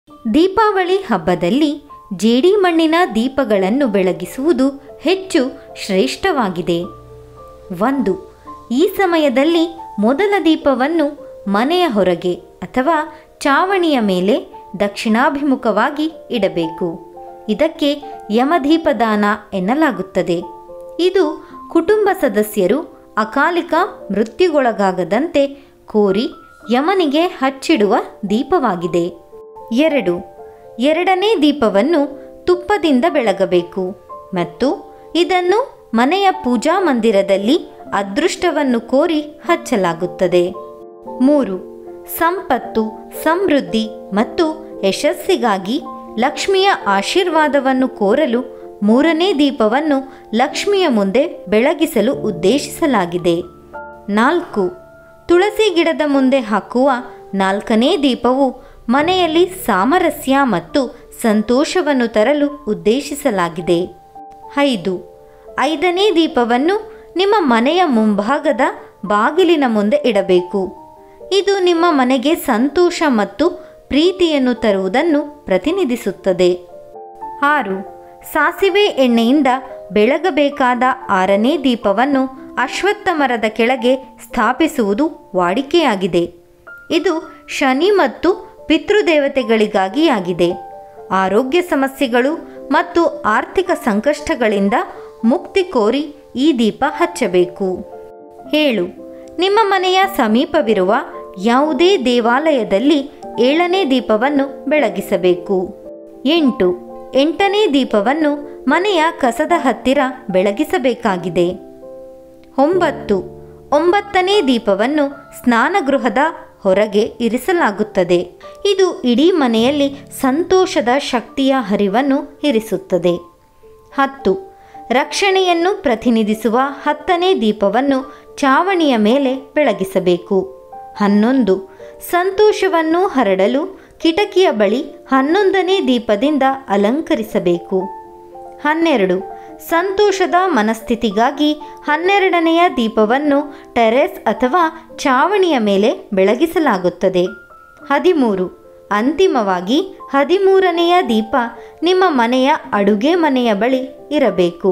ದೀಪಾವಳಿ ಹಬ್ಬದಲ್ಲಿ ಜೇಡಿ ಮಣ್ಣಿನ ದೀಪಗಳನ್ನು ಬೆಳಗಿಸುವುದು ಹೆಚ್ಚು ಶ್ರೇಷ್ಠವಾಗಿದೆ ಒಂದು ಈ ಸಮಯದಲ್ಲಿ ಮೊದಲ ದೀಪವನ್ನು ಮನೆಯ ಹೊರಗೆ ಅಥವಾ ಚಾವಣಿಯ ಮೇಲೆ ದಕ್ಷಿಣಾಭಿಮುಖವಾಗಿ ಇಡಬೇಕು ಇದಕ್ಕೆ ಯಮದೀಪದಾನ ಎನ್ನಲಾಗುತ್ತದೆ ಇದು ಕುಟುಂಬ ಸದಸ್ಯರು ಅಕಾಲಿಕ ಮೃತ್ಯುಗೊಳಗಾಗದಂತೆ ಕೋರಿ ಯಮನಿಗೆ ಹಚ್ಚಿಡುವ ದೀಪವಾಗಿದೆ ಎರಡು ಎರಡನೇ ದೀಪವನ್ನು ತುಪ್ಪದಿಂದ ಬೆಳಗಬೇಕು ಮತ್ತು ಇದನ್ನು ಮನೆಯ ಪೂಜಾ ಮಂದಿರದಲ್ಲಿ ಅದೃಷ್ಟವನ್ನು ಕೋರಿ ಹಚ್ಚಲಾಗುತ್ತದೆ ಮೂರು ಸಂಪತ್ತು ಸಮೃದ್ಧಿ ಮತ್ತು ಯಶಸ್ಸಿಗಾಗಿ ಲಕ್ಷ್ಮಿಯ ಆಶೀರ್ವಾದವನ್ನು ಕೋರಲು ಮೂರನೇ ದೀಪವನ್ನು ಲಕ್ಷ್ಮಿಯ ಮುಂದೆ ಬೆಳಗಿಸಲು ಉದ್ದೇಶಿಸಲಾಗಿದೆ ನಾಲ್ಕು ತುಳಸಿ ಗಿಡದ ಮುಂದೆ ಹಾಕುವ ನಾಲ್ಕನೇ ದೀಪವು ಮನೆಯಲ್ಲಿ ಸಾಮರಸ್ಯ ಮತ್ತು ಸಂತೋಷವನ್ನು ತರಲು ಉದ್ದೇಶಿಸಲಾಗಿದೆ ಐದು ಐದನೇ ದೀಪವನ್ನು ನಿಮ್ಮ ಮನೆಯ ಮುಂಭಾಗದ ಬಾಗಿಲಿನ ಮುಂದೆ ಇಡಬೇಕು ಇದು ನಿಮ್ಮ ಮನೆಗೆ ಸಂತೋಷ ಮತ್ತು ಪ್ರೀತಿಯನ್ನು ತರುವುದನ್ನು ಪ್ರತಿನಿಧಿಸುತ್ತದೆ ಆರು ಸಾಸಿವೆ ಎಣ್ಣೆಯಿಂದ ಬೆಳಗಬೇಕಾದ ಆರನೇ ದೀಪವನ್ನು ಅಶ್ವತ್ಥ ಮರದ ಕೆಳಗೆ ಸ್ಥಾಪಿಸುವುದು ವಾಡಿಕೆಯಾಗಿದೆ ಇದು ಶನಿ ಮತ್ತು ಪಿತೃದೇವತೆಗಳಿಗಾಗಿ ಆಗಿದೆ ಆರೋಗ್ಯ ಸಮಸ್ಯೆಗಳು ಮತ್ತು ಆರ್ಥಿಕ ಸಂಕಷ್ಟಗಳಿಂದ ಮುಕ್ತಿ ಕೋರಿ ಈ ದೀಪ ಹಚ್ಚಬೇಕು ಏಳು ನಿಮ್ಮ ಮನೆಯ ಸಮೀಪವಿರುವ ಯಾವುದೇ ದೇವಾಲಯದಲ್ಲಿ ಏಳನೇ ದೀಪವನ್ನು ಬೆಳಗಿಸಬೇಕು ಎಂಟು ಎಂಟನೇ ದೀಪವನ್ನು ಮನೆಯ ಕಸದ ಹತ್ತಿರ ಬೆಳಗಿಸಬೇಕಾಗಿದೆ ಒಂಬತ್ತು ಒಂಬತ್ತನೇ ದೀಪವನ್ನು ಸ್ನಾನಗೃಹದ ಹೊರಗೆ ಇರಿಸಲಾಗುತ್ತದೆ ಇದು ಇಡೀ ಮನೆಯಲ್ಲಿ ಸಂತೋಷದ ಶಕ್ತಿಯ ಹರಿವನ್ನು ಇರಿಸುತ್ತದೆ ಹತ್ತು ರಕ್ಷಣೆಯನ್ನು ಪ್ರತಿನಿಧಿಸುವ ಹತ್ತನೇ ದೀಪವನ್ನು ಚಾವಣಿಯ ಮೇಲೆ ಬೆಳಗಿಸಬೇಕು ಹನ್ನೊಂದು ಸಂತೋಷವನ್ನು ಹರಡಲು ಕಿಟಕಿಯ ಬಳಿ ಹನ್ನೊಂದನೇ ದೀಪದಿಂದ ಅಲಂಕರಿಸಬೇಕು ಹನ್ನೆರಡು ಸಂತೋಷದ ಮನಸ್ಥಿತಿಗಾಗಿ ಹನ್ನೆರಡನೆಯ ದೀಪವನ್ನು ಟೆರೆಸ್ ಅಥವಾ ಚಾವಣಿಯ ಮೇಲೆ ಬೆಳಗಿಸಲಾಗುತ್ತದೆ ಹದಿಮೂರು ಅಂತಿಮವಾಗಿ ಹದಿಮೂರನೆಯ ದೀಪ ನಿಮ್ಮ ಮನೆಯ ಅಡುಗೆ ಮನೆಯ ಬಳಿ ಇರಬೇಕು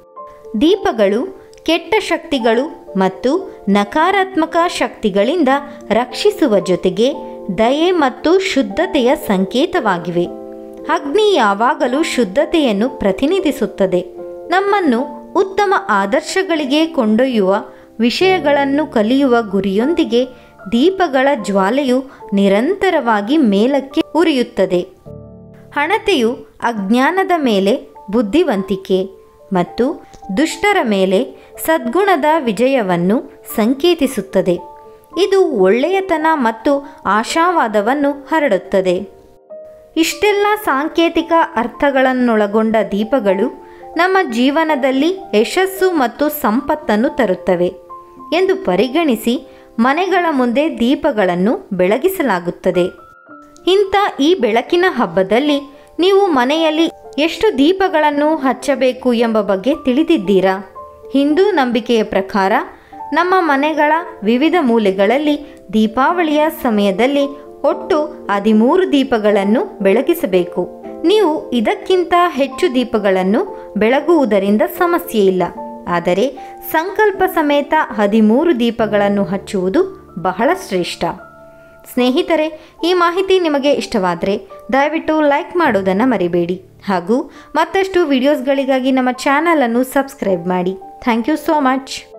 ದೀಪಗಳು ಕೆಟ್ಟ ಶಕ್ತಿಗಳು ಮತ್ತು ನಕಾರಾತ್ಮಕ ಶಕ್ತಿಗಳಿಂದ ರಕ್ಷಿಸುವ ಜೊತೆಗೆ ದಯೆ ಮತ್ತು ಶುದ್ಧತೆಯ ಸಂಕೇತವಾಗಿವೆ ಅಗ್ನಿ ಯಾವಾಗಲೂ ಶುದ್ಧತೆಯನ್ನು ಪ್ರತಿನಿಧಿಸುತ್ತದೆ ನಮ್ಮನ್ನು ಉತ್ತಮ ಆದರ್ಶಗಳಿಗೆ ಕೊಂಡೊಯ್ಯುವ ವಿಷಯಗಳನ್ನು ಕಲಿಯುವ ಗುರಿಯೊಂದಿಗೆ ದೀಪಗಳ ಜ್ವಾಲೆಯು ನಿರಂತರವಾಗಿ ಮೇಲಕ್ಕೆ ಉರಿಯುತ್ತದೆ ಹಣತೆಯು ಅಜ್ಞಾನದ ಮೇಲೆ ಬುದ್ಧಿವಂತಿಕೆ ಮತ್ತು ದುಷ್ಟರ ಮೇಲೆ ಸದ್ಗುಣದ ವಿಜಯವನ್ನು ಸಂಕೇತಿಸುತ್ತದೆ ಇದು ಒಳ್ಳೆಯತನ ಮತ್ತು ಆಶಾವಾದವನ್ನು ಹರಡುತ್ತದೆ ಇಷ್ಟೆಲ್ಲ ಸಾಂಕೇತಿಕ ಅರ್ಥಗಳನ್ನೊಳಗೊಂಡ ದೀಪಗಳು ನಮ್ಮ ಜೀವನದಲ್ಲಿ ಯಶಸ್ಸು ಮತ್ತು ಸಂಪತ್ತನ್ನು ತರುತ್ತವೆ ಎಂದು ಪರಿಗಣಿಸಿ ಮನೆಗಳ ಮುಂದೆ ದೀಪಗಳನ್ನು ಬೆಳಗಿಸಲಾಗುತ್ತದೆ ಇಂಥ ಈ ಬೆಳಕಿನ ಹಬ್ಬದಲ್ಲಿ ನೀವು ಮನೆಯಲ್ಲಿ ಎಷ್ಟು ದೀಪಗಳನ್ನು ಹಚ್ಚಬೇಕು ಎಂಬ ಬಗ್ಗೆ ತಿಳಿದಿದ್ದೀರಾ ಹಿಂದೂ ನಂಬಿಕೆಯ ಪ್ರಕಾರ ನಮ್ಮ ಮನೆಗಳ ವಿವಿಧ ಮೂಲೆಗಳಲ್ಲಿ ದೀಪಾವಳಿಯ ಸಮಯದಲ್ಲಿ ಒಟ್ಟು ಹದಿಮೂರು ದೀಪಗಳನ್ನು ಬೆಳಗಿಸಬೇಕು ನೀವು ಇದಕ್ಕಿಂತ ಹೆಚ್ಚು ದೀಪಗಳನ್ನು ಬೆಳಗುವುದರಿಂದ ಸಮಸ್ಯೆ ಇಲ್ಲ ಆದರೆ ಸಂಕಲ್ಪ ಸಮೇತ ಹದಿಮೂರು ದೀಪಗಳನ್ನು ಹಚ್ಚುವುದು ಬಹಳ ಶ್ರೇಷ್ಠ ಸ್ನೇಹಿತರೆ ಈ ಮಾಹಿತಿ ನಿಮಗೆ ಇಷ್ಟವಾದರೆ ದಯವಿಟ್ಟು ಲೈಕ್ ಮಾಡೋದನ್ನು ಮರಿಬೇಡಿ ಹಾಗೂ ಮತ್ತಷ್ಟು ವಿಡಿಯೋಸ್ಗಳಿಗಾಗಿ ನಮ್ಮ ಚಾನಲನ್ನು ಸಬ್ಸ್ಕ್ರೈಬ್ ಮಾಡಿ ಥ್ಯಾಂಕ್ ಯು ಸೋ ಮಚ್